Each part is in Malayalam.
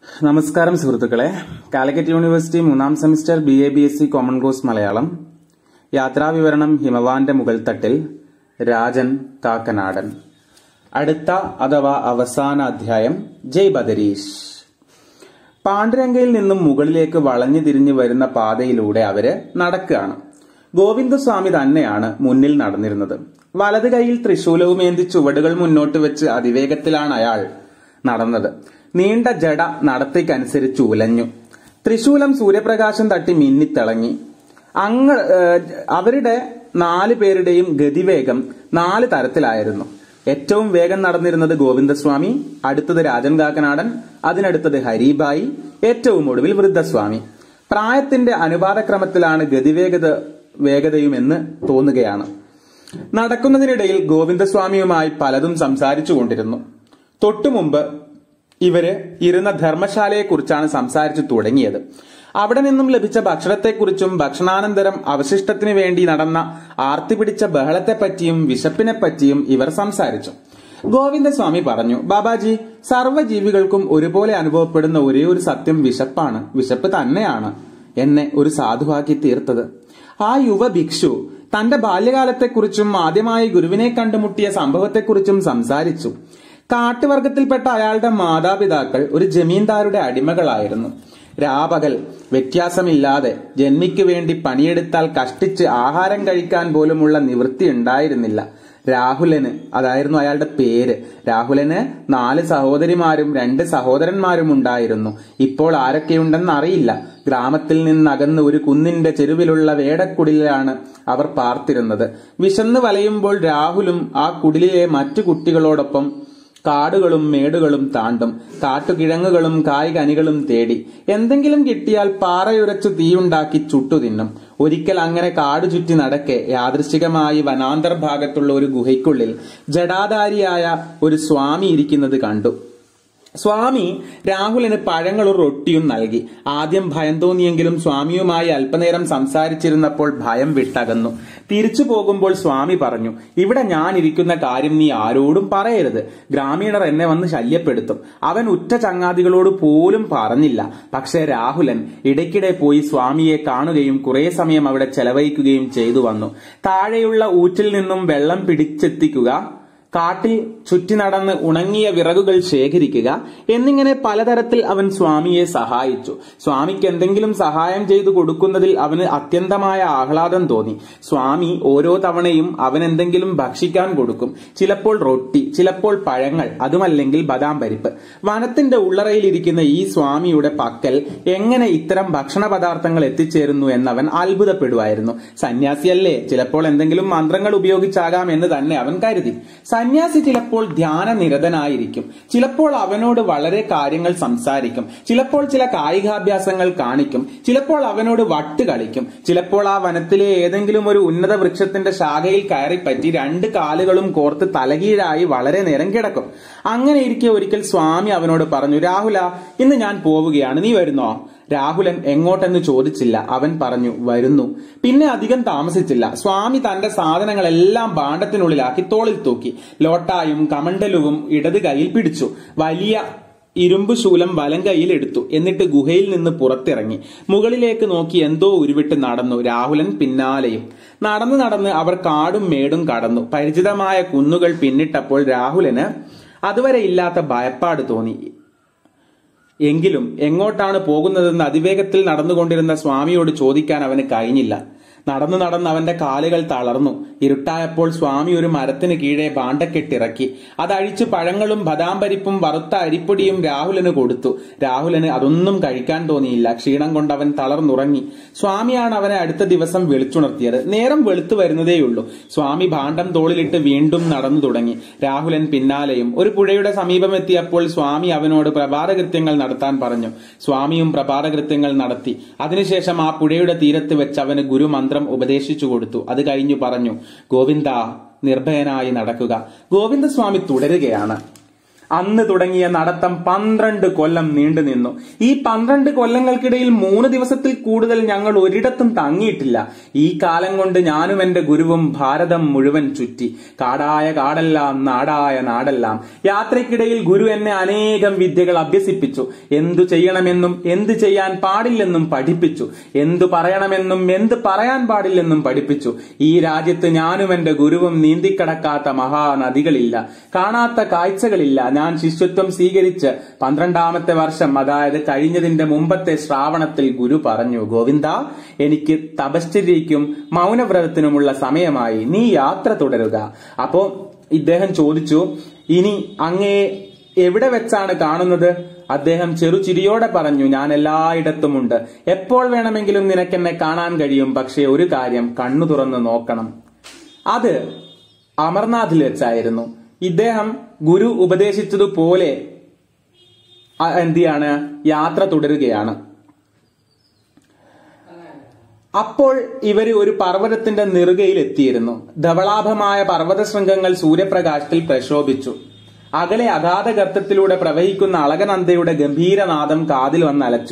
നമസ്കാരം സുഹൃത്തുക്കളെ കാലിക്കറ്റ് യൂണിവേഴ്സിറ്റി മൂന്നാം semester B A B S C common course Malayalam യാത്രാവിവരണം ഹിമവാന്റെ മുകൾത്തട്ടിൽ രാജൻ കാക്കനാടൻ അടുത്ത അഥവാ അവസാന അധ്യായം ജയ് ബദരീഷ് പാണ്ഡുരംഗയിൽ നിന്നും മുകളിലേക്ക് വളഞ്ഞു തിരിഞ്ഞു വരുന്ന പാതയിലൂടെ അവര് നടക്കുകയാണ് ഗോവിന്ദസ്വാമി തന്നെയാണ് മുന്നിൽ നടന്നിരുന്നത് വലത് കൈയിൽ ത്രിശൂലവുമേന്തി ചുവടുകൾ മുന്നോട്ട് വെച്ച് അതിവേഗത്തിലാണ് അയാൾ നടന്നത് നീണ്ട ജട നടത്തിക്കനുസരിച്ച് ഉലഞ്ഞു ത്രിശൂലം സൂര്യപ്രകാശം തട്ടി മിന്നിത്തിളങ്ങി അങ്ങ് ഏഹ്, അവരുടെ നാല് പേരുടെയും ഗതിവേഗം നാല് തരത്തിലായിരുന്നു ഏറ്റവും വേഗം നടന്നിരുന്നത് ഗോവിന്ദസ്വാമി അടുത്തത് രാജൻ കാക്കനാടൻ അതിനടുത്തത് ഹരിബായി ഏറ്റവും ഒടുവിൽ വൃദ്ധസ്വാമി പ്രായത്തിന്റെ അനുപാതക്രമത്തിലാണ് ഗതിവേഗത വേഗതയുമെന്ന് തോന്നുകയാണ് നടക്കുന്നതിനിടയിൽ ഗോവിന്ദസ്വാമിയുമായി പലതും സംസാരിച്ചു കൊണ്ടിരുന്നു തൊട്ടുമുമ്പ് ഇവര് ഇരുന്ന ധർമ്മശാലയെക്കുറിച്ചാണ് സംസാരിച്ചു തുടങ്ങിയത് അവിടെ നിന്നും ലഭിച്ച ഭക്ഷണത്തെക്കുറിച്ചും ഭക്ഷണാനന്തരം അവശിഷ്ടത്തിനു വേണ്ടി നടന്ന ആർത്തി പിടിച്ച ബഹളത്തെപ്പറ്റിയും വിശപ്പിനെപ്പറ്റിയും ഇവർ സംസാരിച്ചു ഗോവിന്ദസ്വാമി പറഞ്ഞു ബാബാജി സർവ്വജീവികൾക്കും ഒരുപോലെ അനുഭവപ്പെടുന്ന ഒരേ ഒരു സത്യം വിശപ്പാണ് വിശപ്പ് തന്നെയാണ് എന്നെ ഒരു സാധുവാക്കി തീർത്തത് ആ യുവ ഭിക്ഷു തന്റെ ബാല്യകാലത്തെക്കുറിച്ചും ആദ്യമായി ഗുരുവിനെ കണ്ടുമുട്ടിയ സംഭവത്തെക്കുറിച്ചും സംസാരിച്ചു കാട്ടുവർഗത്തിൽപ്പെട്ട അയാളുടെ മാതാപിതാക്കൾ ഒരു ജമീന്ദാരുടെ അടിമകളായിരുന്നു രാപകൽ വ്യത്യാസമില്ലാതെ ജന്മിക്ക് വേണ്ടി പണിയെടുത്താൽ കഷ്ടിച്ച് ആഹാരം കഴിക്കാൻ പോലുമുള്ള നിവൃത്തി ഉണ്ടായിരുന്നില്ല രാഹുലന് അതായിരുന്നു അയാളുടെ പേര് രാഹുലന് നാല് സഹോദരിമാരും രണ്ട് സഹോദരന്മാരും ഉണ്ടായിരുന്നു ഇപ്പോൾ ആരൊക്കെയുണ്ടെന്ന് അറിയില്ല ഗ്രാമത്തിൽ നിന്നകന്ന് ഒരു കുന്നിന്റെ ചെരുവിലുള്ള വേടക്കുടിലാണ് അവർ പാർത്തിരുന്നത് വിശന്ന് വലയുമ്പോൾ രാഹുലും ആ കുടിലിലെ മറ്റു കുട്ടികളോടൊപ്പം കാടുകളും മേടുകളും താണ്ടും കാട്ടുകിഴങ്ങുകളും കായ്കനികളും തേടി എന്തെങ്കിലും കിട്ടിയാൽ പാറയുരച്ചു തീയുണ്ടാക്കി ചുട്ടു തിന്നും ഒരിക്കൽ അങ്ങനെ കാടു ചുറ്റി നടക്കെ യാദൃശികമായി വനാന്തർ ഭാഗത്തുള്ള ഒരു ഗുഹയ്ക്കുള്ളിൽ ജടാധാരിയായ ഒരു സ്വാമി ഇരിക്കുന്നത് കണ്ടു സ്വാമി രാഹുലിന് പഴങ്ങളും റൊട്ടിയും നൽകി ആദ്യം ഭയം തോന്നിയെങ്കിലും സ്വാമിയുമായി അല്പനേരം സംസാരിച്ചിരുന്നപ്പോൾ ഭയം വിട്ടകന്നു തിരിച്ചു പോകുമ്പോൾ സ്വാമി പറഞ്ഞു ഇവിടെ ഞാൻ ഇരിക്കുന്ന കാര്യം നീ ആരോടും പറയരുത് ഗ്രാമീണർ എന്നെ വന്ന് ശല്യപ്പെടുത്തും അവൻ ഉറ്റ ചങ്ങാതികളോട് പോലും പറഞ്ഞില്ല പക്ഷേ രാഹുലൻ ഇടയ്ക്കിടെ പോയി സ്വാമിയെ കാണുകയും കുറെ സമയം അവിടെ ചെലവഴിക്കുകയും ചെയ്തു വന്നു താഴെയുള്ള ഊറ്റിൽ നിന്നും വെള്ളം പിടിച്ചെത്തിക്കുക കാട്ടിൽ ചുറ്റി നടന്ന് ഉണങ്ങിയ വിറകുകൾ ശേഖരിക്കുക എന്നിങ്ങനെ പലതരത്തിൽ അവൻ സ്വാമിയെ സഹായിച്ചു സ്വാമിക്ക് എന്തെങ്കിലും സഹായം ചെയ്തു കൊടുക്കുന്നതിൽ അവന് അത്യന്തമായ ആഹ്ലാദം തോന്നി സ്വാമി ഓരോ തവണയും അവൻ എന്തെങ്കിലും ഭക്ഷിക്കാൻ കൊടുക്കും ചിലപ്പോൾ റൊട്ടി ചിലപ്പോൾ പഴങ്ങൾ അതുമല്ലെങ്കിൽ ബദാം പരിപ്പ് വനത്തിന്റെ ഉള്ളറയിലിരിക്കുന്ന ഈ സ്വാമിയുടെ പക്കൽ എങ്ങനെ ഇത്തരം ഭക്ഷണ പദാർത്ഥങ്ങൾ എത്തിച്ചേരുന്നു എന്നവൻ അത്ഭുതപ്പെടുമായിരുന്നു സന്യാസിയല്ലേ ചിലപ്പോൾ എന്തെങ്കിലും മന്ത്രങ്ങൾ ഉപയോഗിച്ചാകാം എന്ന് തന്നെ അവൻ കരുതി സന്യാസി ചിലപ്പോൾ ധ്യാന നിരതനായിരിക്കും ചിലപ്പോൾ അവനോട് വളരെ കാര്യങ്ങൾ സംസാരിക്കും ചിലപ്പോൾ ചില കായികാഭ്യാസങ്ങൾ കാണിക്കും ചിലപ്പോൾ അവനോട് വട്ട് കളിക്കും ചിലപ്പോൾ ആ വനത്തിലെ ഏതെങ്കിലും ഒരു ഉന്നത വൃക്ഷത്തിന്റെ ശാഖയിൽ കയറിപ്പറ്റി രണ്ട് കാലുകളും കോർത്ത് തലകീഴായി വളരെ നേരം കിടക്കും അങ്ങനെ ഇരിക്കെ ഒരിക്കൽ സ്വാമി അവനോട് പറഞ്ഞു രാഹുല ഇന്ന് ഞാൻ പോവുകയാണ് നീ വരുന്നോ രാഹുലൻ എങ്ങോട്ടെന്ന് ചോദിച്ചില്ല അവൻ പറഞ്ഞു വരുന്നു പിന്നെ അധികം താമസിച്ചില്ല സ്വാമി തന്റെ സാധനങ്ങളെല്ലാം ഭാണ്ഡത്തിനുള്ളിലാക്കി തോളിൽ തൂക്കി ലോട്ടായും കമണ്ടലുവും ഇടത് കൈയിൽ പിടിച്ചു വലിയ ഇരുമ്പ് ശൂലം വലം കൈയിൽ എടുത്തു എന്നിട്ട് ഗുഹയിൽ നിന്ന് പുറത്തിറങ്ങി മുകളിലേക്ക് നോക്കി എന്തോ ഉരുവിട്ട് നടന്നു രാഹുലൻ പിന്നാലെയും നടന്നു നടന്ന് അവർ കാടും മേടും കടന്നു പരിചിതമായ കുന്നുകൾ പിന്നിട്ടപ്പോൾ രാഹുലന് അതുവരെ ഇല്ലാത്ത ഭയപ്പാട് തോന്നി എങ്കിലും എങ്ങോട്ടാണ് പോകുന്നതെന്ന് അതിവേഗത്തിൽ നടന്നുകൊണ്ടിരുന്ന സ്വാമിയോട് ചോദിക്കാൻ അവന് കഴിഞ്ഞില്ല നടന്നു നടന്ന് അവന്റെ കാലുകൾ തളർന്നു ഇരുട്ടായപ്പോൾ സ്വാമി ഒരു മരത്തിന് കീഴെ ഭാണ്ഡക്കെട്ടിറക്കി അതഴിച്ച് പഴങ്ങളും ബദാം പരിപ്പും വറുത്ത അരിപ്പൊടിയും രാഹുലന് കൊടുത്തു രാഹുലന് അതൊന്നും കഴിക്കാൻ തോന്നിയില്ല ക്ഷീണം കൊണ്ട് അവൻ തളർന്നുറങ്ങി സ്വാമിയാണ് അവനെ അടുത്ത ദിവസം വിളിച്ചുണർത്തിയത് നേരം വെളുത്തു വരുന്നതേയുള്ളൂ സ്വാമി ഭാണ്ഡം തോളിലിട്ട് വീണ്ടും നടന്നു തുടങ്ങി രാഹുലൻ പിന്നാലെയും ഒരു പുഴയുടെ സമീപമെത്തിയപ്പോൾ സ്വാമി അവനോട് പ്രഭാതകൃത്യങ്ങൾ നടത്താൻ പറഞ്ഞു സ്വാമിയും പ്രഭാതകൃത്യങ്ങൾ നടത്തി അതിനുശേഷം ആ പുഴയുടെ തീരത്ത് വെച്ച് അവന് ഗുരുമന്ത്രം ഉപദേശിച്ചു കൊടുത്തു അത് കഴിഞ്ഞു പറഞ്ഞു ഗോവിന്ദ നിർഭയനായി നടക്കുക ഗോവിന്ദസ്വാമി തുടരുകയാണ് അന്ന് തുടങ്ങിയ നടത്തം പന്ത്രണ്ട് കൊല്ലം നീണ്ടു നിന്നു ഈ പന്ത്രണ്ട് കൊല്ലങ്ങൾക്കിടയിൽ മൂന്ന് ദിവസത്തിൽ കൂടുതൽ ഞങ്ങൾ ഒരിടത്തും തങ്ങിയിട്ടില്ല ഈ കാലം കൊണ്ട് ഞാനും എന്റെ ഗുരുവും ഭാരതം മുഴുവൻ ചുറ്റി കാടായ കാടെല്ലാം നാടായ നാടെല്ലാം യാത്രയ്ക്കിടയിൽ ഗുരു എന്നെ അനേകം വിദ്യകൾ അഭ്യസിപ്പിച്ചു എന്തു ചെയ്യണമെന്നും എന്ത് ചെയ്യാൻ പാടില്ലെന്നും പഠിപ്പിച്ചു എന്തു പറയണമെന്നും എന്ത് പറയാൻ പാടില്ലെന്നും പഠിപ്പിച്ചു ഈ രാജ്യത്ത് ഞാനും എന്റെ ഗുരുവും നീന്തിക്കടക്കാത്ത മഹാനദികളില്ല കാണാത്ത കാഴ്ചകളില്ല ഞാൻ ശിഷ്യത്വം സ്വീകരിച്ച് പന്ത്രണ്ടാമത്തെ വർഷം അതായത് കഴിഞ്ഞതിന്റെ മുമ്പത്തെ ശ്രാവണത്തിൽ ഗുരു പറഞ്ഞു ഗോവിന്ദ എനിക്ക് തപശ്ചര്യയ്ക്കും മൗനവ്രതത്തിനുമുള്ള സമയമായി നീ യാത്ര തുടരുക അപ്പോ ഇദ്ദേഹം ചോദിച്ചു ഇനി അങ്ങേ എവിടെ വെച്ചാണ് കാണുന്നത് അദ്ദേഹം ചെറുചിരിയോടെ പറഞ്ഞു ഞാൻ എല്ലായിടത്തുമുണ്ട് എപ്പോൾ വേണമെങ്കിലും നിനക്കെന്നെ കാണാൻ കഴിയും പക്ഷേ ഒരു കാര്യം കണ്ണു തുറന്ന് നോക്കണം അത് അമർനാഥിൽ വെച്ചായിരുന്നു ഇദ്ദേഹം ഗുരു ഉപദേശിച്ചതുപോലെ അ- എന്തിയാണ് യാത്ര തുടരുകയാണ് അപ്പോൾ ഇവര് ഒരു പർവ്വതത്തിന്റെ നെറുകയിൽ എത്തിയിരുന്നു ധവളാഭമായ പർവ്വത ശൃംഗങ്ങൾ സൂര്യപ്രകാശത്തിൽ പ്രശോഭിച്ചു അകലെ അഗാധ ഗർത്തത്തിലൂടെ പ്രവഹിക്കുന്ന അളകനന്ദയുടെ ഗംഭീരനാദം കാതിൽ വന്നലച്ചു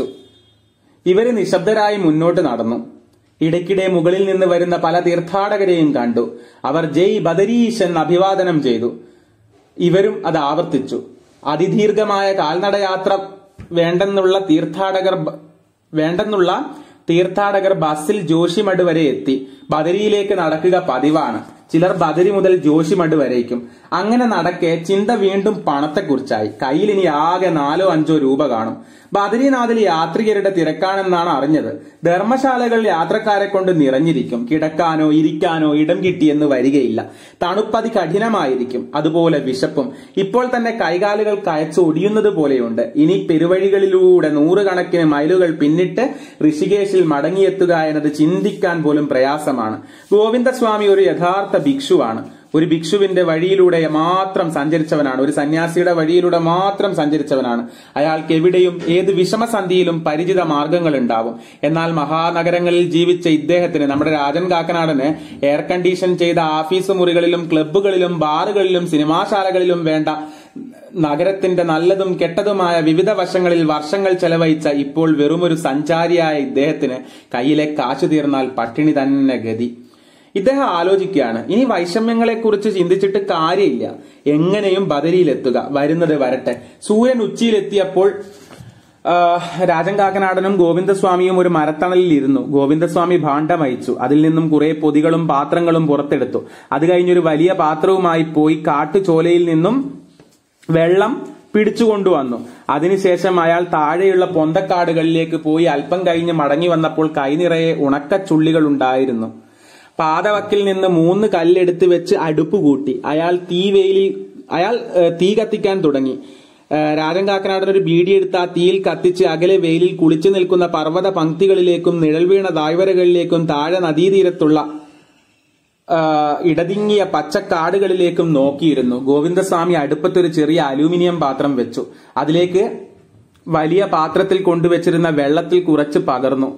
ഇവര് നിശബ്ദരായി മുന്നോട്ട് നടന്നു ഇടയ്ക്കിടെ മുകളിൽ നിന്ന് വരുന്ന പല തീർത്ഥാടകരെയും കണ്ടു അവർ ജയ് ബദരീഷ് എന്ന് അഭിവാദനം ചെയ്തു ഇവരും അത് ആവർത്തിച്ചു അതിദീർഘമായ കാൽനടയാത്ര വേണ്ടെന്നുള്ള തീർത്ഥാടകർ ബ- വേണ്ടെന്നുള്ള തീർത്ഥാടകർ ബസ്സിൽ ജോഷിമഠ് വരെ എത്തി ബദരിയിലേക്ക് നടക്കുക പതിവാണ് ചിലർ ബദരി മുതൽ ജോഷിമഠ് വരേക്കും അങ്ങനെ നടക്കെ ചിന്ത വീണ്ടും പണത്തെക്കുറിച്ചായി കയ്യിൽ ഇനി ആകെ നാലോ അഞ്ചോ രൂപ കാണും ബദരീനാഥിൽ യാത്രികരുടെ തിരക്കാണെന്നാണ് അറിഞ്ഞത് ധർമ്മശാലകൾ യാത്രക്കാരെ കൊണ്ട് നിറഞ്ഞിരിക്കും കിടക്കാനോ ഇരിക്കാനോ ഇടം കിട്ടിയെന്ന് വരികയില്ല തണുപ്പതി കഠിനമായിരിക്കും അതുപോലെ വിശപ്പും ഇപ്പോൾ തന്നെ കൈകാലുകൾ കയച്ച് ഒടിയുന്നത് പോലെയുണ്ട് ഇനി പെരുവഴികളിലൂടെ നൂറുകണക്കിന് മൈലുകൾ പിന്നിട്ട് ഋഷികേശിൽ മടങ്ങിയെത്തുക എന്നത് ചിന്തിക്കാൻ പോലും പ്രയാസമാണ് ഗോവിന്ദസ്വാമി ഒരു യഥാർത്ഥ ഭിക്ഷുവാണ് ഒരു ഭിക്ഷുവിന്റെ വഴിയിലൂടെ മാത്രം സഞ്ചരിച്ചവനാണ് ഒരു സന്യാസിയുടെ വഴിയിലൂടെ മാത്രം സഞ്ചരിച്ചവനാണ് അയാൾക്ക് എവിടെയും ഏത് വിഷമസന്ധിയിലും പരിചിത മാർഗങ്ങൾ ഉണ്ടാവും എന്നാൽ മഹാനഗരങ്ങളിൽ ജീവിച്ച ഇദ്ദേഹത്തിന് നമ്മുടെ രാജൻ കാക്കനാടന് എയർ കണ്ടീഷൻ ചെയ്ത ഓഫീസ് മുറികളിലും ക്ലബ്ബുകളിലും ബാറുകളിലും സിനിമാശാലകളിലും വേണ്ട നഗരത്തിന്റെ നല്ലതും കെട്ടതുമായ വിവിധ വശങ്ങളിൽ വർഷങ്ങൾ ചെലവഴിച്ച ഇപ്പോൾ വെറുമൊരു സഞ്ചാരിയായ ഇദ്ദേഹത്തിന് കയ്യിലെ കാശു തീർന്നാൽ പട്ടിണി തന്നെ ഗതി ഇദ്ദേഹം ആലോചിക്കുകയാണ് ഇനി വൈഷമ്യങ്ങളെക്കുറിച്ച് ചിന്തിച്ചിട്ട് കാര്യമില്ല എങ്ങനെയും ബദരിയിലെത്തുക വരുന്നത് വരട്ടെ സൂര്യൻ ഉച്ചിയിലെത്തിയപ്പോൾ ആ, രാജൻ കാക്കനാടനും ഗോവിന്ദസ്വാമിയും ഒരു മരത്തണലിൽ ഇരുന്നു ഗോവിന്ദസ്വാമി ഭാണ്ഡം അയച്ചു അതിൽ നിന്നും കുറെ പൊതികളും പാത്രങ്ങളും പുറത്തെടുത്തു അത് കഴിഞ്ഞൊരു വലിയ പാത്രവുമായി പോയി കാട്ടുചോലയിൽ നിന്നും വെള്ളം പിടിച്ചുകൊണ്ടുവന്നു അതിനുശേഷം അയാൾ താഴെയുള്ള പൊന്തക്കാടുകളിലേക്ക് പോയി അല്പം കഴിഞ്ഞ് മടങ്ങി വന്നപ്പോൾ കൈനിറയെ ഉണക്കച്ചുള്ളികൾ ഉണ്ടായിരുന്നു പാതവക്കിൽ നിന്ന് മൂന്ന് കല്ലെടുത്ത് വെച്ച് അടുപ്പ് കൂട്ടി അയാൾ തീ വെയിലിൽ അയാൾ ഏഹ്, തീ കത്തിക്കാൻ തുടങ്ങി ഏഹ്, രാജൻ കാക്കനാടൻ ഒരു ബീഡി എടുത്ത് ആ തീയിൽ കത്തിച്ച് അകലെ വെയിലിൽ കുളിച്ചു നിൽക്കുന്ന പർവ്വത പങ്ക്തികളിലേക്കും നിഴൽ വീണ തായ്വരകളിലേക്കും താഴെ നദീതീരത്തുള്ള ആ, ഇടതിങ്ങിയ പച്ചക്കാടുകളിലേക്കും നോക്കിയിരുന്നു ഗോവിന്ദസ്വാമി അടുപ്പത്തൊരു ചെറിയ അലൂമിനിയം പാത്രം വെച്ചു അതിലേക്ക് വലിയ പാത്രത്തിൽ കൊണ്ടുവച്ചിരുന്ന വെള്ളത്തിൽ കുറച്ച് പകർന്നു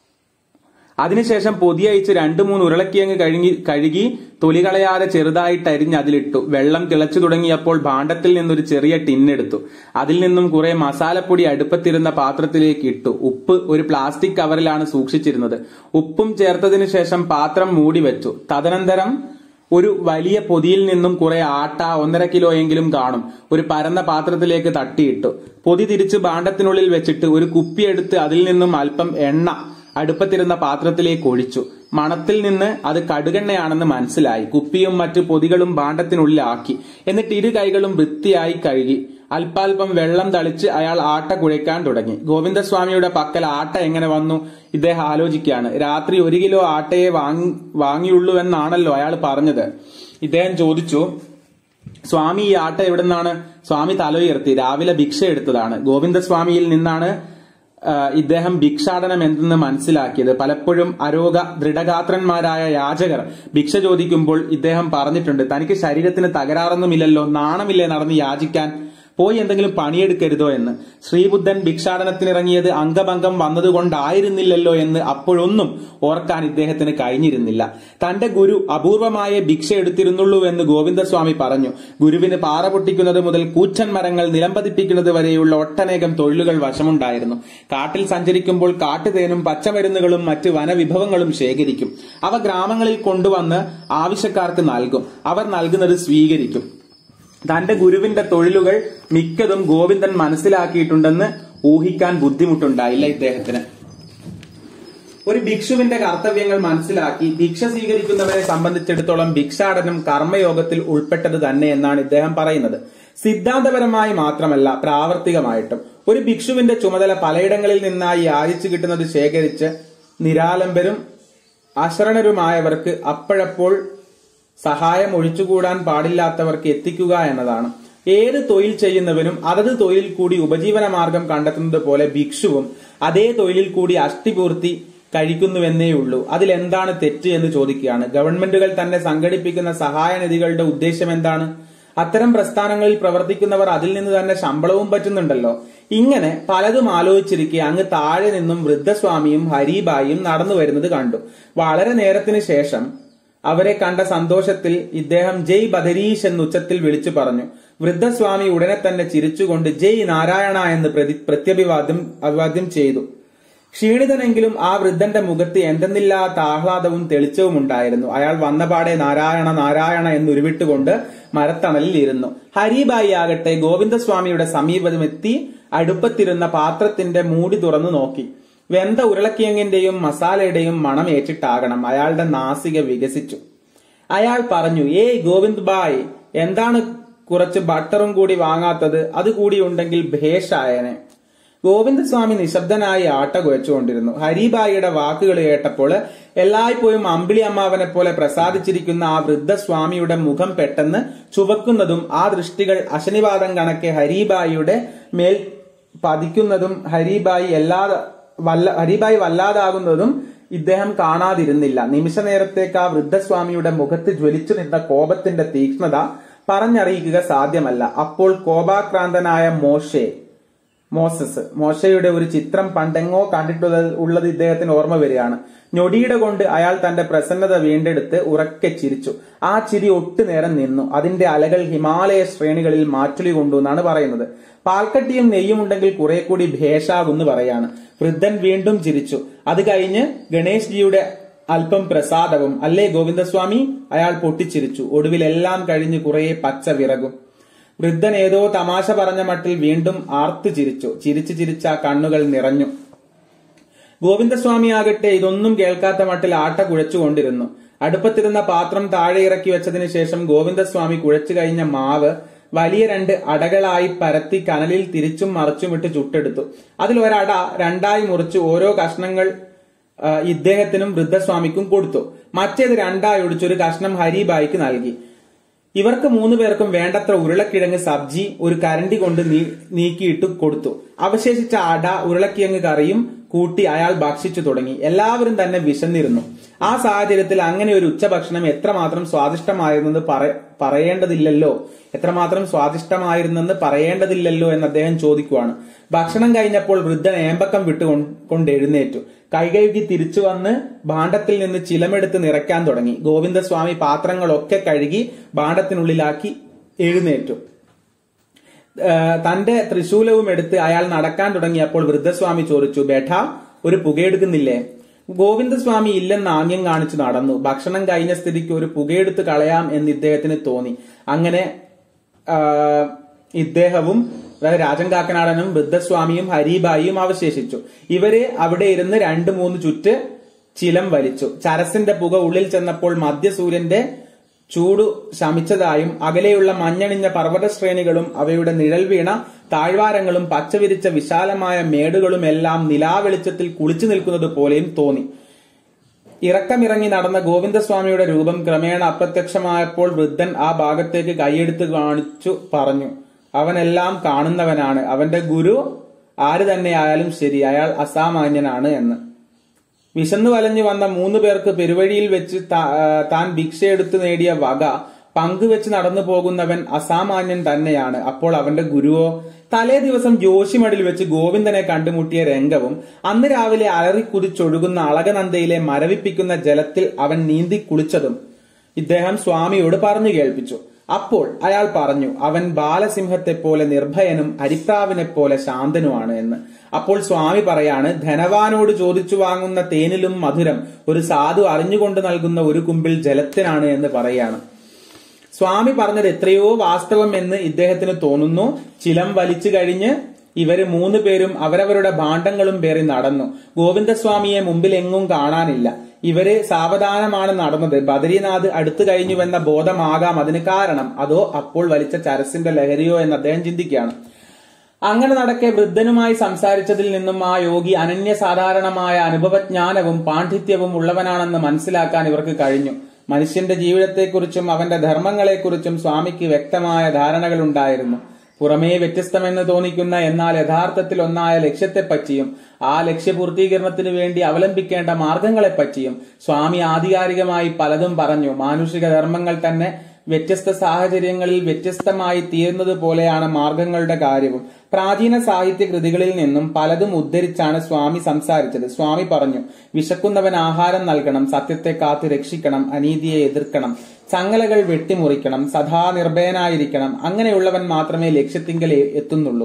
അതിനുശേഷം പൊതിയയച്ച് രണ്ടു മൂന്ന് ഉരുളക്കിയങ്ങ് കഴുകി കഴുകി തൊലി കളയാതെ ചെറുതായിട്ട് അരിഞ്ഞ് അതിലിട്ടു വെള്ളം തിളച്ചു തുടങ്ങിയപ്പോൾ ഭാണ്ഡത്തിൽ നിന്നൊരു ചെറിയ ടിന്നെടുത്തു അതിൽ നിന്നും കുറെ മസാലപ്പൊടി അടുപ്പത്തിരുന്ന പാത്രത്തിലേക്ക് ഇട്ടു ഉപ്പ് ഒരു പ്ലാസ്റ്റിക് കവറിലാണ് സൂക്ഷിച്ചിരുന്നത് ഉപ്പും ചേർത്തതിനു ശേഷം പാത്രം മൂടി വെച്ചു തദനന്തരം ഒരു വലിയ പൊതിയിൽ നിന്നും കുറെ ആട്ട ഒന്നര കിലോ എങ്കിലും കാണും ഒരു പരന്ന പാത്രത്തിലേക്ക് തട്ടിയിട്ടു പൊതി തിരിച്ച് ഭാണ്ഡത്തിനുള്ളിൽ വെച്ചിട്ട് ഒരു കുപ്പിയെടുത്ത് അതിൽ നിന്നും അല്പം എണ്ണ അടുപ്പത്തിരുന്ന പാത്രത്തിലേക്ക് ഒഴിച്ചു മണത്തിൽ നിന്ന് അത് കടുകെണ്ണയാണെന്ന് മനസ്സിലായി കുപ്പിയും മറ്റു പൊതികളും ഭാണ്ഡത്തിനുള്ളിലാക്കി എന്നിട്ട് ഇരു കൈകളും വൃത്തിയായി കഴുകി അല്പാൽപം വെള്ളം തളിച്ച് അയാൾ ആട്ട കുഴയ്ക്കാൻ തുടങ്ങി ഗോവിന്ദസ്വാമിയുടെ പക്കൽ ആട്ട എങ്ങനെ വന്നു ഇദ്ദേഹം ആലോചിക്കുകയാണ് രാത്രി ഒരു കിലോ ആട്ടയെ വാങ്ങി വാങ്ങിയുള്ളൂ എന്നാണല്ലോ അയാൾ പറഞ്ഞത് ഇദ്ദേഹം ചോദിച്ചു സ്വാമി ഈ ആട്ട എവിടുന്നാണ് സ്വാമി തലയുയർത്തി രാവിലെ ഭിക്ഷ എടുത്തതാണ് ഗോവിന്ദസ്വാമിയിൽ നിന്നാണ് ആ, ഇദ്ദേഹം ഭിക്ഷാടനം എന്തെന്ന് മനസ്സിലാക്കിയത് പലപ്പോഴും അരോഗ ദൃഢഗാത്രന്മാരായ യാചകർ ഭിക്ഷ ചോദിക്കുമ്പോൾ ഇദ്ദേഹം പറഞ്ഞിട്ടുണ്ട് തനിക്ക് ശരീരത്തിന് തകരാറൊന്നുമില്ലല്ലോ നാണമില്ലേ നടന്ന് യാചിക്കാൻ പോയി എന്തെങ്കിലും പണിയെടുക്കരുതോ എന്ന് ശ്രീബുദ്ധൻ ഭിക്ഷാടനത്തിനിറങ്ങിയത് അംഗഭംഗം വന്നതുകൊണ്ടായിരുന്നില്ലല്ലോ എന്ന് അപ്പോഴൊന്നും ഓർക്കാൻ ഇദ്ദേഹത്തിന് കഴിഞ്ഞിരുന്നില്ല തന്റെ ഗുരു അപൂർവമായ ഭിക്ഷ എടുത്തിരുന്നുള്ളൂ എന്ന് ഗോവിന്ദസ്വാമി പറഞ്ഞു ഗുരുവിന് പാറ പൊട്ടിക്കുന്നത് മുതൽ കൂച്ചൻ മരങ്ങൾ നിലംപതിപ്പിക്കുന്നത് വരെയുള്ള ഒട്ടനേകം തൊഴിലുകൾ വശമുണ്ടായിരുന്നു കാട്ടിൽ സഞ്ചരിക്കുമ്പോൾ കാട്ടുതേനും പച്ചമരുന്നുകളും മറ്റ് വനവിഭവങ്ങളും ശേഖരിക്കും അവ ഗ്രാമങ്ങളിൽ കൊണ്ടുവന്ന് ആവശ്യക്കാർക്ക് നൽകും അവർ നൽകുന്നത് സ്വീകരിക്കും തന്റെ ഗുരുവിന്റെ തൊഴിലുകൾ മിക്കതും ഗോവിന്ദൻ മനസ്സിലാക്കിയിട്ടുണ്ടെന്ന് ഊഹിക്കാൻ ബുദ്ധിമുട്ടുണ്ടായില്ല ഇദ്ദേഹത്തിന് ഒരു ഭിക്ഷുവിന്റെ കർത്തവ്യങ്ങൾ മനസ്സിലാക്കി ഭിക്ഷ സ്വീകരിക്കുന്നവരെ സംബന്ധിച്ചിടത്തോളം ഭിക്ഷാടനം കർമ്മയോഗത്തിൽ ഉൾപ്പെട്ടത് തന്നെ എന്നാണ് ഇദ്ദേഹം പറയുന്നത് സിദ്ധാന്തപരമായി മാത്രമല്ല പ്രാവർത്തികമായിട്ടും ഒരു ഭിക്ഷുവിന്റെ ചുമതല പലയിടങ്ങളിൽ നിന്നായി യാചിച്ചു കിട്ടുന്നത് ശേഖരിച്ച് നിരാലംബരും അശരണരുമായവർക്ക് അപ്പോഴപ്പോൾ സഹായം ഒഴിച്ചുകൂടാൻ പാടില്ലാത്തവർക്ക് എത്തിക്കുക എന്നതാണ് ഏത് തൊഴിൽ ചെയ്യുന്നവനും അതത് തൊഴിലിൽ കൂടി ഉപജീവന മാർഗം കണ്ടെത്തുന്നത് പോലെ ഭിക്ഷുവും അതേ തൊഴിലിൽ കൂടി അഷ്ടിപൂർത്തി കഴിക്കുന്നുവെന്നേ ഉള്ളൂ അതിൽ എന്താണ് തെറ്റ് എന്ന് ചോദിക്കുകയാണ് ഗവൺമെന്റുകൾ തന്നെ സംഘടിപ്പിക്കുന്ന സഹായ നിധികളുടെ ഉദ്ദേശം എന്താണ് അത്തരം പ്രസ്ഥാനങ്ങളിൽ പ്രവർത്തിക്കുന്നവർ അതിൽ നിന്ന് തന്നെ ശമ്പളവും പറ്റുന്നുണ്ടല്ലോ ഇങ്ങനെ പലതും ആലോചിച്ചിരിക്കെ അങ്ങ് താഴെ നിന്നും വൃദ്ധസ്വാമിയും ഹരിബായിയും നടന്നു വരുന്നത് കണ്ടു വളരെ നേരത്തിന് ശേഷം അവരെ കണ്ട സന്തോഷത്തിൽ ഇദ്ദേഹം ജയ് ബദരീഷ് എന്ന് ഉച്ചത്തിൽ വിളിച്ചു പറഞ്ഞു വൃദ്ധസ്വാമി ഉടനെ തന്നെ ചിരിച്ചുകൊണ്ട് ജയ് നാരായണ എന്ന് പ്രതി പ്രത്യഭിവാദ്യം അഭിവാദ്യം ചെയ്തു ക്ഷീണിതനെങ്കിലും ആ വൃദ്ധന്റെ മുഖത്ത് എന്തെന്നില്ലാത്ത ആഹ്ലാദവും തെളിച്ചവും ഉണ്ടായിരുന്നു അയാൾ വന്നപാടെ നാരായണ നാരായണ എന്ന് ഉരുവിട്ടുകൊണ്ട് മരത്തണലിൽ ഇരുന്നു ഹരിബായി ആകട്ടെ ഗോവിന്ദസ്വാമിയുടെ സമീപമെത്തി അടുപ്പത്തിരുന്ന പാത്രത്തിന്റെ മൂടി തുറന്നു നോക്കി വെന്ത ഉരുളക്കിഴങ്ങിന്റെയും മസാലയുടെയും മണം ഏറ്റിട്ടാകണം അയാളുടെ നാസിക വികസിച്ചു അയാൾ പറഞ്ഞു ഏയ് ഗോവിന്ദ് ബായ് എന്താണ് കുറച്ച് ബട്ടറും കൂടി വാങ്ങാത്തത് അത് കൂടി ഉണ്ടെങ്കിൽ ഭേഷായനെ ഗോവിന്ദസ്വാമി നിശബ്ദനായി ആട്ട കുഴച്ചുകൊണ്ടിരുന്നു ഹരിബായിയുടെ വാക്കുകൾ കേട്ടപ്പോൾ എല്ലായ്പ്പോഴും അമ്പിളി അമ്മാവനെ പോലെ പ്രസാദിച്ചിരിക്കുന്ന ആ വൃദ്ധസ്വാമിയുടെ മുഖം പെട്ടെന്ന് ചുവക്കുന്നതും ആ ദൃഷ്ടികൾ അശനിവാദം കണക്കെ ഹരിബായിയുടെ മേൽ പതിക്കുന്നതും ഹരിബായി എല്ലാ വല്ല ഹരിബായി വല്ലാതാകുന്നതും ഇദ്ദേഹം കാണാതിരുന്നില്ല നിമിഷ നേരത്തേക്ക് ആ വൃദ്ധസ്വാമിയുടെ മുഖത്ത് ജ്വലിച്ചു നിന്ന കോപത്തിന്റെ തീക്ഷ്ണത പറഞ്ഞറിയിക്കുക സാധ്യമല്ല അപ്പോൾ കോപാക്രാന്തനായ മോശെ മോസസ് മോശയുടെ ഒരു ചിത്രം പണ്ടെങ്ങോ കണ്ടിട്ടുള്ളത് ഉള്ളത് ഇദ്ദേഹത്തിന് ഓർമ്മ വരികയാണ് ഞൊടിയുടെ കൊണ്ട് അയാൾ തന്റെ പ്രസന്നത വീണ്ടെടുത്ത് ഉറക്കെ ചിരിച്ചു ആ ചിരി ഒട്ടുനേരം നിന്നു അതിന്റെ അലകൾ ഹിമാലയ ശ്രേണികളിൽ മാറ്റുലി കൊണ്ടു എന്നാണ് പറയുന്നത് പാൽക്കട്ടിയും നെയ്യും ഉണ്ടെങ്കിൽ കുറെ കൂടി ഭേഷാകുന്നു പറയാണ് വൃദ്ധൻ വീണ്ടും ചിരിച്ചു അത് കഴിഞ്ഞ് ഗണേഷ് ജിയുടെ അല്പം പ്രസാദവും അല്ലേ ഗോവിന്ദസ്വാമി അയാൾ പൊട്ടിച്ചിരിച്ചു ഒടുവിൽ എല്ലാം കഴിഞ്ഞ് കുറെ പച്ച വിറകും വൃദ്ധൻ ഏതോ തമാശ പറഞ്ഞ മട്ടിൽ വീണ്ടും ആർത്തു ചിരിച്ചു ചിരിച്ചു ചിരിച്ച ആ കണ്ണുകൾ നിറഞ്ഞു ഗോവിന്ദസ്വാമി ആകട്ടെ ഇതൊന്നും കേൾക്കാത്ത മട്ടിൽ ആട്ട കുഴച്ചുകൊണ്ടിരുന്നു അടുപ്പത്തിരുന്ന പാത്രം താഴെ ഇറക്കി വെച്ചതിന് ശേഷം ഗോവിന്ദസ്വാമി കുഴച്ചു കഴിഞ്ഞ മാവ് വലിയ രണ്ട് അടകളായി പരത്തി കനലിൽ തിരിച്ചും മറച്ചുമിട്ട് ചുട്ടെടുത്തു അതിൽ ഒരട രണ്ടായി മുറിച്ച് ഓരോ കഷ്ണങ്ങൾ ആ, ഇദ്ദേഹത്തിനും വൃദ്ധസ്വാമിക്കും കൊടുത്തു മറ്റേത് രണ്ടായി ഒടിച്ചൊരു കഷ്ണം ഹരിബായിക്ക് നൽകി ഇവർക്ക് മൂന്നു പേർക്കും വേണ്ടത്ര ഉരുളക്കിഴങ്ങ് സബ്ജി ഒരു കരണ്ടി കൊണ്ട് നീ- നീക്കിയിട്ട് കൊടുത്തു അവശേഷിച്ച അട ഉരുളക്കിഴങ്ങ് കറിയും കൂട്ടി അയാൾ ഭക്ഷിച്ചു തുടങ്ങി എല്ലാവരും തന്നെ വിശന്നിരുന്നു ആ സാഹചര്യത്തിൽ അങ്ങനെ ഒരു ഉച്ചഭക്ഷണം എത്രമാത്രം സ്വാദിഷ്ടമായിരുന്നെന്ന് പറ- പറയേണ്ടതില്ലല്ലോ എത്രമാത്രം സ്വാദിഷ്ടമായിരുന്നെന്ന് പറയേണ്ടതില്ലല്ലോ എന്ന് അദ്ദേഹം ചോദിക്കുവാണ് ഭക്ഷണം കഴിഞ്ഞപ്പോൾ വൃദ്ധൻ ഏമ്പക്കം വിട്ടു കൊണ്ട് എഴുന്നേറ്റു കൈകഴുകി തിരിച്ചു വന്ന് ഭാണ്ഡത്തിൽ നിന്ന് ചിലമെടുത്ത് നിറയ്ക്കാൻ തുടങ്ങി ഗോവിന്ദസ്വാമി പാത്രങ്ങളൊക്കെ കഴുകി ഭാണ്ഡത്തിനുള്ളിലാക്കി എഴുന്നേറ്റു ഏഹ് തന്റെ ത്രിശൂലവും എടുത്ത് അയാൾ നടക്കാൻ തുടങ്ങിയപ്പോൾ വൃദ്ധസ്വാമി ചോദിച്ചു ബേഠ ഒരു പുകയെടുക്കുന്നില്ലേ ഗോവിന്ദസ്വാമി ഇല്ലെന്ന് ആംഗ്യം കാണിച്ചു നടന്നു ഭക്ഷണം കഴിഞ്ഞ സ്ഥിതിക്ക് ഒരു പുകയെടുത്ത് കളയാം എന്ന് ഇദ്ദേഹത്തിന് തോന്നി അങ്ങനെ ആഹ് ഇദ്ദേഹവും അതായത് രാജൻ കാക്കനാടനും വൃദ്ധസ്വാമിയും ഹരിബായിയും അവശേഷിച്ചു ഇവര് അവിടെ ഇരുന്ന് രണ്ട് മൂന്ന് ചുറ്റ് ചിലം വലിച്ചു ചരസിന്റെ പുക ഉള്ളിൽ ചെന്നപ്പോൾ മധ്യസൂര്യന്റെ ചൂടു ശമിച്ചതായും അകലെയുള്ള മഞ്ഞണിഞ്ഞ പർവ്വത ശ്രേണികളും അവയുടെ നിഴൽ വീണ താഴ്വാരങ്ങളും പച്ചവിരിച്ച വിശാലമായ മേടുകളും എല്ലാം നിലാവെളിച്ചത്തിൽ കുളിച്ചു നിൽക്കുന്നത് പോലെയും തോന്നി ഇറക്കമിറങ്ങി നടന്ന ഗോവിന്ദസ്വാമിയുടെ രൂപം ക്രമേണ അപ്രത്യക്ഷമായപ്പോൾ വൃദ്ധൻ ആ ഭാഗത്തേക്ക് കൈയെടുത്ത് കാണിച്ചു പറഞ്ഞു അവനെല്ലാം കാണുന്നവനാണ് അവന്റെ ഗുരു ആര് തന്നെയായാലും ശരി അയാൾ അസാമാന്യനാണ് എന്ന് വിശന്നു വലഞ്ഞു വന്ന മൂന്ന് പേർക്ക് പെരുവഴിയിൽ വെച്ച് താ- ആ, താൻ ഭിക്ഷയെടുത്ത് നേടിയ വക പങ്കുവെച്ച് നടന്നു പോകുന്നവൻ അസാമാന്യൻ തന്നെയാണ് അപ്പോൾ അവന്റെ ഗുരുവോ തലേ ദിവസം ജോഷിമടിൽ വെച്ച് ഗോവിന്ദനെ കണ്ടുമുട്ടിയ രംഗവും അന്ന് രാവിലെ അലറിക്കുതിച്ചൊഴുകുന്ന അളകനന്ദയിലെ മരവിപ്പിക്കുന്ന ജലത്തിൽ അവൻ നീന്തി കുളിച്ചതും ഇദ്ദേഹം സ്വാമിയോട് പറഞ്ഞു കേൾപ്പിച്ചു അപ്പോൾ അയാൾ പറഞ്ഞു അവൻ ബാലസിംഹത്തെ പോലെ നിർഭയനും അരിപ്രാവിനെ പോലെ ശാന്തനുമാണ് എന്ന് അപ്പോൾ സ്വാമി പറയാണ് ധനവാനോട് ചോദിച്ചു വാങ്ങുന്ന തേനിലും മധുരം ഒരു സാധു അറിഞ്ഞുകൊണ്ട് നൽകുന്ന ഒരു കുമ്പിൽ ജലത്തിനാണ് എന്ന് പറയാണ് സ്വാമി പറഞ്ഞത് എത്രയോ വാസ്തവം എന്ന് ഇദ്ദേഹത്തിന് തോന്നുന്നു ചിലം വലിച്ചു കഴിഞ്ഞ് ഇവര് മൂന്ന് പേരും അവരവരുടെ ഭാണ്ഡങ്ങളും പേറി നടന്നു ഗോവിന്ദസ്വാമിയെ മുമ്പിൽ എങ്ങും കാണാനില്ല ഇവര് സാവധാനമാണ് നടന്നത് ബദരീനാഥ് അടുത്തു കഴിഞ്ഞുവെന്ന ബോധമാകാം അതിന് കാരണം അതോ അപ്പോൾ വലിച്ച ചരസിന്റെ ലഹരിയോ എന്ന് അദ്ദേഹം ചിന്തിക്കുകയാണ് അങ്ങനെ നടക്കെ വൃദ്ധനുമായി സംസാരിച്ചതിൽ നിന്നും ആ യോഗി അനന്യസാധാരണമായ അനുഭവജ്ഞാനവും പാണ്ഡിത്യവും ഉള്ളവനാണെന്ന് മനസ്സിലാക്കാൻ ഇവർക്ക് കഴിഞ്ഞു മനുഷ്യന്റെ ജീവിതത്തെക്കുറിച്ചും അവന്റെ ധർമ്മങ്ങളെക്കുറിച്ചും സ്വാമിക്ക് വ്യക്തമായ ധാരണകൾ ഉണ്ടായിരുന്നു പുറമേ വ്യത്യസ്തമെന്ന് തോന്നിക്കുന്ന എന്നാൽ യഥാർത്ഥത്തിൽ ഒന്നായ ലക്ഷ്യത്തെപ്പറ്റിയും ആ ലക്ഷ്യപൂർത്തീകരണത്തിന് വേണ്ടി അവലംബിക്കേണ്ട മാർഗങ്ങളെപ്പറ്റിയും സ്വാമി ആധികാരികമായി പലതും പറഞ്ഞു മാനുഷിക ധർമ്മങ്ങൾ തന്നെ വ്യത്യസ്ത സാഹചര്യങ്ങളിൽ വ്യത്യസ്തമായി തീരുന്നത് പോലെയാണ് മാർഗങ്ങളുടെ കാര്യവും പ്രാചീന സാഹിത്യ കൃതികളിൽ നിന്നും പലതും ഉദ്ധരിച്ചാണ് സ്വാമി സംസാരിച്ചത് സ്വാമി പറഞ്ഞു വിശക്കുന്നവൻ ആഹാരം നൽകണം സത്യത്തെ കാത്തു രക്ഷിക്കണം അനീതിയെ എതിർക്കണം ചങ്ങലകൾ വെട്ടിമുറിക്കണം സദാ നിർഭയനായിരിക്കണം അങ്ങനെയുള്ളവൻ മാത്രമേ ലക്ഷ്യത്തിങ്കൽ എത്തുന്നുള്ളൂ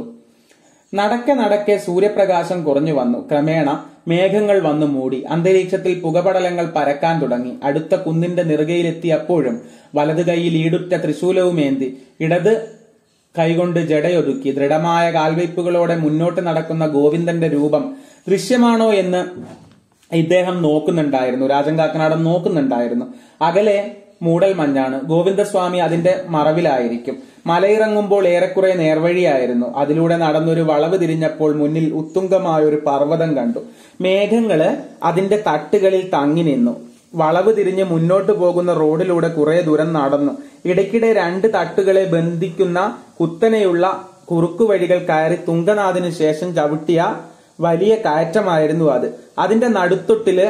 നടക്കെ നടക്കെ സൂര്യപ്രകാശം കുറഞ്ഞു വന്നു ക്രമേണ മേഘങ്ങൾ വന്നു മൂടി അന്തരീക്ഷത്തിൽ പുകപടലങ്ങൾ പരക്കാൻ തുടങ്ങി അടുത്ത കുന്നിന്റെ നെറുകയിലെത്തിയപ്പോഴും വലതു കൈയിൽ ഈടുറ്റ ത്രിശൂലവുമേന്തി ഇടത് കൈകൊണ്ട് ജടയൊതുക്കി ദൃഢമായ കാൽവയ്പുകളോടെ മുന്നോട്ട് നടക്കുന്ന ഗോവിന്ദന്റെ രൂപം ദൃശ്യമാണോ എന്ന് ഇദ്ദേഹം നോക്കുന്നുണ്ടായിരുന്നു രാജൻ കാക്കനാടൻ നോക്കുന്നുണ്ടായിരുന്നു അകലെ മൂടൽ മഞ്ഞാണ് ഗോവിന്ദസ്വാമി അതിന്റെ മറവിലായിരിക്കും മലയിറങ്ങുമ്പോൾ ഏറെക്കുറെ നേർവഴിയായിരുന്നു അതിലൂടെ നടന്നൊരു വളവ് തിരിഞ്ഞപ്പോൾ മുന്നിൽ ഉത്തുംഗമായ ഒരു പർവ്വതം കണ്ടു മേഘങ്ങള് അതിന്റെ തട്ടുകളിൽ തങ്ങി നിന്നു വളവ് തിരിഞ്ഞ് മുന്നോട്ട് പോകുന്ന റോഡിലൂടെ കുറെ ദൂരം നടന്നു ഇടയ്ക്കിടെ രണ്ട് തട്ടുകളെ ബന്ധിക്കുന്ന കുത്തനെയുള്ള കുറുക്കുവഴികൾ കയറി തുങ്കനാഥിനു ശേഷം ചവിട്ടിയ വലിയ കയറ്റമായിരുന്നു അത് അതിന്റെ നടുത്തൊട്ടില്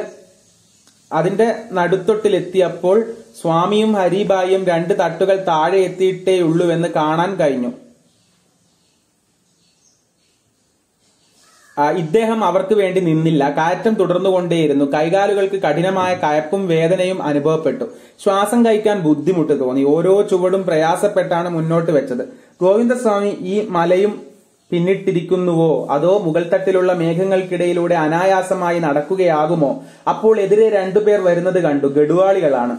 അതിന്റെ നടുത്തൊട്ടിലെത്തിയപ്പോൾ സ്വാമിയും ഹരിബായിയും രണ്ട് തട്ടുകൾ താഴെ എത്തിയിട്ടേയുള്ളൂവെന്ന് കാണാൻ കഴിഞ്ഞു ആ, ഇദ്ദേഹം അവർക്ക് വേണ്ടി നിന്നില്ല കയറ്റം തുടർന്നുകൊണ്ടേയിരുന്നു കൈകാലുകൾക്ക് കഠിനമായ കയപ്പും വേദനയും അനുഭവപ്പെട്ടു ശ്വാസം കഴിക്കാൻ ബുദ്ധിമുട്ട് തോന്നി ഓരോ ചുവടും പ്രയാസപ്പെട്ടാണ് മുന്നോട്ട് വെച്ചത് ഗോവിന്ദസ്വാമി ഈ മലയും പിന്നിട്ടിരിക്കുന്നുവോ അതോ മുകൾ തട്ടിലുള്ള മേഘങ്ങൾക്കിടയിലൂടെ അനായാസമായി നടക്കുകയാകുമോ അപ്പോൾ എതിരെ രണ്ടുപേർ വരുന്നത് കണ്ടു ഗഡുവാളികളാണ്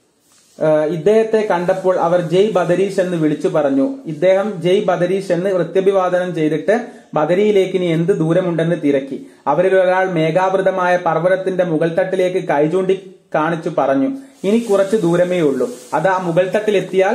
ഏഹ് ഇദ്ദേഹത്തെ കണ്ടപ്പോൾ അവർ ജയ് ബദരീഷ് എന്ന് വിളിച്ചു പറഞ്ഞു ഇദ്ദേഹം ജയ് ബദരീഷ് എന്ന് വൃത്യഭിവാദനം ചെയ്തിട്ട് ബദരിയിലേക്ക് ഇനി എന്ത് ദൂരമുണ്ടെന്ന് തിരക്കി അവരിൽ ഒരാൾ മേഘാവൃതമായ പർവ്വതത്തിന്റെ മുകൾ തട്ടിലേക്ക് കൈചൂണ്ടി കാണിച്ചു പറഞ്ഞു ഇനി കുറച്ചു ദൂരമേ ഉള്ളൂ അത് ആ മുകൾ തട്ടിലെത്തിയാൽ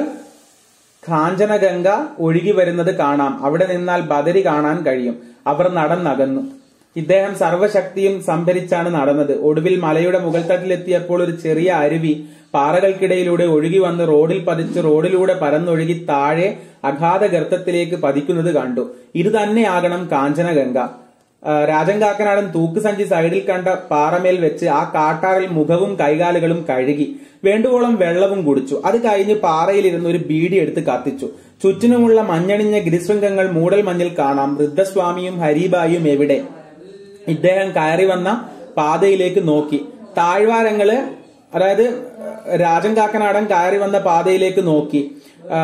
കാഞ്ചനഗംഗ ഒഴുകി വരുന്നത് കാണാം അവിടെ നിന്നാൽ ബദരി കാണാൻ കഴിയും അവർ നടന്നകന്നു ഇദ്ദേഹം സർവശക്തിയും സംഭരിച്ചാണ് നടന്നത് ഒടുവിൽ മലയുടെ മുകൾ തട്ടിലെത്തിയപ്പോൾ ഒരു ചെറിയ അരുവി പാറകൾക്കിടയിലൂടെ ഒഴുകി വന്ന് റോഡിൽ പതിച്ച് റോഡിലൂടെ പരന്നൊഴുകി താഴെ അഗാധ ഗർത്തത്തിലേക്ക് പതിക്കുന്നത് കണ്ടു ഇത് തന്നെയാകണം കാഞ്ചനഗംഗ ആ, രാജൻ കാക്കനാടൻ തൂക്കുസഞ്ചി സൈഡിൽ കണ്ട പാറമേൽ വെച്ച് ആ കാട്ടാറിൽ മുഖവും കൈകാലുകളും കഴുകി വേണ്ടുവോളം വെള്ളവും കുടിച്ചു അത് കഴിഞ്ഞ് പാറയിലിരുന്ന് ഒരു ബീഡി എടുത്ത് കത്തിച്ചു ചുറ്റിനുമുള്ള മഞ്ഞണിഞ്ഞ ഗിരിശൃംഗങ്ങൾ മൂടൽ മഞ്ഞിൽ കാണാം വൃദ്ധസ്വാമിയും ഹരിബായും എവിടെ ഇദ്ദേഹം കയറി വന്ന പാതയിലേക്ക് നോക്കി താഴ്വാരങ്ങള് അതായത് രാജൻ കാക്കനാടൻ കയറി വന്ന പാതയിലേക്ക് നോക്കി ആ,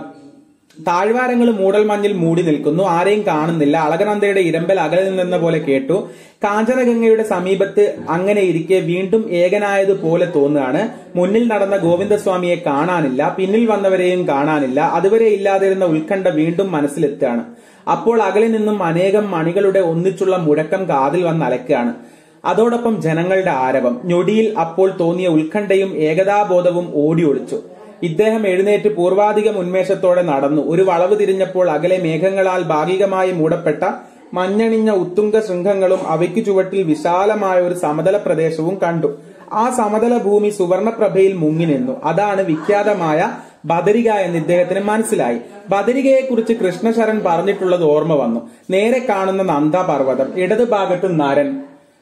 താഴ്വാരങ്ങൾ മൂടൽ മഞ്ഞിൽ മൂടി നിൽക്കുന്നു ആരെയും കാണുന്നില്ല അളകനന്ദയുടെ ഇരമ്പൽ അകലിൽ നിന്ന പോലെ കേട്ടു കാഞ്ചനഗംഗയുടെ സമീപത്ത് അങ്ങനെ ഇരിക്കെ വീണ്ടും ഏകനായതുപോലെ തോന്നുകയാണ് മുന്നിൽ നടന്ന ഗോവിന്ദസ്വാമിയെ കാണാനില്ല പിന്നിൽ വന്നവരെയും കാണാനില്ല അതുവരെ ഇല്ലാതിരുന്ന ഉത്കണ്ഠ വീണ്ടും മനസ്സിലെത്തുകയാണ് അപ്പോൾ അകലിൽ നിന്നും അനേകം മണികളുടെ ഒന്നിച്ചുള്ള മുഴക്കം കാതിൽ വന്ന് അലക്കുകയാണ് അതോടൊപ്പം ജനങ്ങളുടെ ആരവം ഞൊടിയിൽ അപ്പോൾ തോന്നിയ ഉത്കണ്ഠയും ഏകതാബോധവും ഓടി ഒളിച്ചു ഇദ്ദേഹം എഴുന്നേറ്റ് പൂർവാധികം ഉന്മേഷത്തോടെ നടന്നു ഒരു വളവ് തിരിഞ്ഞപ്പോൾ അകലെ മേഘങ്ങളാൽ ഭാഗികമായി മൂടപ്പെട്ട മഞ്ഞണിഞ്ഞ ഉത്തുംഗ ശൃംഖങ്ങളും അവയ്ക്കു ചുവട്ടിൽ വിശാലമായ ഒരു സമതല പ്രദേശവും കണ്ടു ആ സമതല ഭൂമി സുവർണപ്രഭയിൽ മുങ്ങി നിന്നു അതാണ് വിഖ്യാതമായ ബദരിക എന്ന് ഇദ്ദേഹത്തിന് മനസ്സിലായി ബദരികയെക്കുറിച്ച് കൃഷ്ണശരൺ പറഞ്ഞിട്ടുള്ളത് ഓർമ്മ വന്നു നേരെ കാണുന്ന നന്ദാപർവ്വതം ഇടതുഭാഗത്ത് നരൻ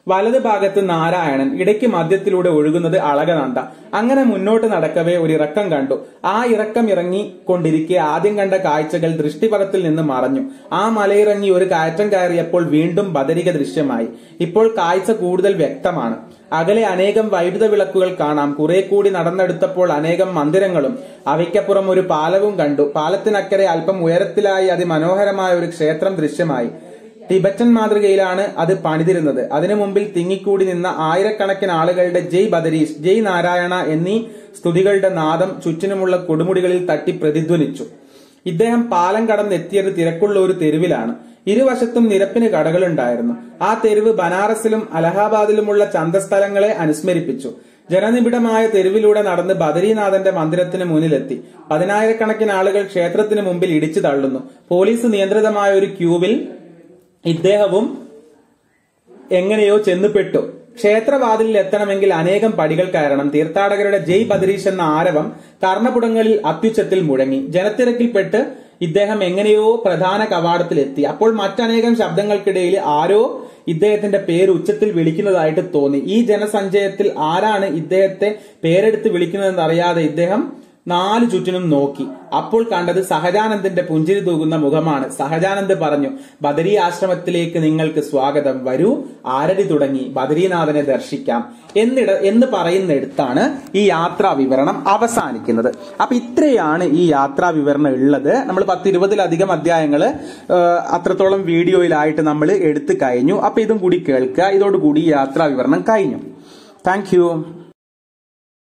വലത് ഭാഗത്ത് നാരായണൻ ഇടയ്ക്ക് മധ്യത്തിലൂടെ ഒഴുകുന്നത് അളകനന്ദ അങ്ങനെ മുന്നോട്ട് നടക്കവേ ഒരു ഇറക്കം കണ്ടു ആ ഇറക്കം ഇറങ്ങിക്കൊണ്ടിരിക്കെ ആദ്യം കണ്ട കാഴ്ചകൾ ദൃഷ്ടിപഥത്തിൽ നിന്ന് മറഞ്ഞു ആ മലയിറങ്ങി ഒരു കയറ്റം കയറിയപ്പോൾ വീണ്ടും ബദരിക ദൃശ്യമായി ഇപ്പോൾ കാഴ്ച കൂടുതൽ വ്യക്തമാണ് അകലെ അനേകം വൈദ്യുത വിളക്കുകൾ കാണാം കുറെ കൂടി നടന്നെടുത്തപ്പോൾ അനേകം മന്ദിരങ്ങളും അവയ്ക്കപ്പുറം ഒരു പാലവും കണ്ടു പാലത്തിനക്കരെ അല്പം ഉയരത്തിലായി അതിമനോഹരമായ ഒരു ക്ഷേത്രം ദൃശ്യമായി ടിബറ്റൻ മാതൃകയിലാണ് അത് പണിതിരുന്നത് അതിനു മുമ്പിൽ തിങ്ങിക്കൂടി നിന്ന ആയിരക്കണക്കിന് ആളുകളുടെ ജയ് ബദരീഷ് ജയ് നാരായണ എന്നീ സ്തുതികളുടെ നാദം ചുറ്റിനുമുള്ള കൊടുമുടികളിൽ തട്ടി പ്രതിധ്വനിച്ചു ഇദ്ദേഹം പാലം കടന്നെത്തിയത് തിരക്കുള്ള ഒരു തെരുവിലാണ് ഇരുവശത്തും നിരപ്പിന് കടകളുണ്ടായിരുന്നു ആ തെരുവ് ബനാറസിലും അലഹാബാദിലുമുള്ള ചന്തസ്ഥലങ്ങളെ അനുസ്മരിപ്പിച്ചു ജനനിബിഡമായ തെരുവിലൂടെ നടന്ന് ബദരീനാഥന്റെ മന്ദിരത്തിന് മുന്നിലെത്തി പതിനായിരക്കണക്കിന് ആളുകൾ ക്ഷേത്രത്തിന് മുമ്പിൽ ഇടിച്ചു തള്ളുന്നു പോലീസ് നിയന്ത്രിതമായ ഒരു ക്യൂവിൽ ഇദ്ദേഹവും എങ്ങനെയോ ചെന്നുപെട്ടു ക്ഷേത്രവാതിലിൽ എത്തണമെങ്കിൽ അനേകം പടികൾ കയറണം തീർത്ഥാടകരുടെ ജയ് ബദരീഷ് എന്ന ആരവം കർണപുടങ്ങളിൽ അത്യുച്ചത്തിൽ മുഴങ്ങി ജനത്തിരക്കിൽപ്പെട്ട് ഇദ്ദേഹം എങ്ങനെയോ പ്രധാന കവാടത്തിലെത്തി അപ്പോൾ മറ്റനേകം ശബ്ദങ്ങൾക്കിടയിൽ ആരോ ഇദ്ദേഹത്തിന്റെ പേര് ഉച്ചത്തിൽ വിളിക്കുന്നതായിട്ട് തോന്നി ഈ ജനസഞ്ചയത്തിൽ ആരാണ് ഇദ്ദേഹത്തെ പേരെടുത്ത് വിളിക്കുന്നതെന്ന് അറിയാതെ ഇദ്ദേഹം നാലു ചുറ്റിനും നോക്കി അപ്പോൾ കണ്ടത് സഹജാനന്ദന്റെ പുഞ്ചിരി തൂകുന്ന മുഖമാണ് സഹജാനന്ദ് പറഞ്ഞു ബദരി ആശ്രമത്തിലേക്ക് നിങ്ങൾക്ക് സ്വാഗതം വരൂ ആരടി തുടങ്ങി ബദരീനാഥനെ ദർശിക്കാം എന്നിട എന്ന് പറയുന്നിടത്താണ് ഈ യാത്രാ വിവരണം അവസാനിക്കുന്നത് അപ്പൊ ഇത്രയാണ് ഈ യാത്രാ വിവരണം ഉള്ളത് നമ്മൾ പത്ത് ഇരുപതിലധികം അധ്യായങ്ങൾ അത്രത്തോളം വീഡിയോയിലായിട്ട് നമ്മൾ എടുത്തു കഴിഞ്ഞു അപ്പൊ ഇതും കൂടി കേൾക്കുക ഇതോടുകൂടി ഈ യാത്രാ വിവരണം കഴിഞ്ഞു താങ്ക്